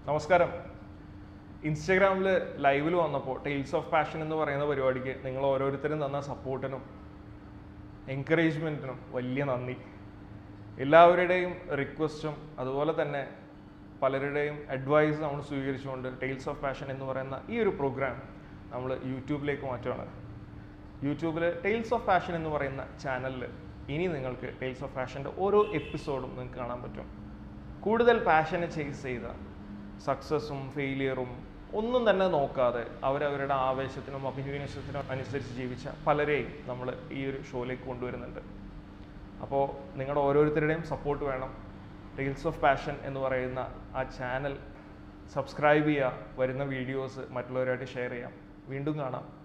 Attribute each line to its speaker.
Speaker 1: നമസ്കാരം ഇൻസ്റ്റഗ്രാമിൽ ലൈവിൽ വന്നപ്പോൾ ടെയിൽസ് ഓഫ് പാഷൻ എന്ന് പറയുന്ന പരിപാടിക്ക് നിങ്ങൾ ഓരോരുത്തരും തന്ന സപ്പോർട്ടിനും എൻകറേജ്മെൻറ്റിനും വലിയ നന്ദി എല്ലാവരുടെയും റിക്വസ്റ്റും അതുപോലെ തന്നെ പലരുടെയും അഡ്വൈസ് നമ്മൾ സ്വീകരിച്ചുകൊണ്ട് ടെയിൽസ് ഓഫ് പാഷൻ എന്ന് പറയുന്ന ഈ ഒരു പ്രോഗ്രാം നമ്മൾ യൂട്യൂബിലേക്ക് മാറ്റുകയാണ് യൂട്യൂബിൽ ടെയിൽസ് ഓഫ് പാഷൻ എന്ന് പറയുന്ന ചാനലിൽ ഇനി നിങ്ങൾക്ക് ടെയിൽസ് ഓഫ് പാഷൻ്റെ ഓരോ എപ്പിസോഡും നിങ്ങൾക്ക് കാണാൻ പറ്റും കൂടുതൽ പാഷനെ ചേസ് ചെയ്ത സക്സസ്സും ഫെയിലിയറും ഒന്നും തന്നെ നോക്കാതെ അവരവരുടെ ആവേശത്തിനും അഭിനിവേശത്തിനും അനുസരിച്ച് ജീവിച്ച പലരെയും നമ്മൾ ഈ ഒരു ഷോയിലേക്ക് കൊണ്ടുവരുന്നുണ്ട് അപ്പോൾ നിങ്ങളുടെ ഓരോരുത്തരുടെയും സപ്പോർട്ട് വേണം റീൽസ് ഓഫ് പാഷൻ എന്ന് പറയുന്ന ആ ചാനൽ സബ്സ്ക്രൈബ് ചെയ്യുക വരുന്ന വീഡിയോസ് മറ്റുള്ളവരായിട്ട് ഷെയർ ചെയ്യാം വീണ്ടും കാണാം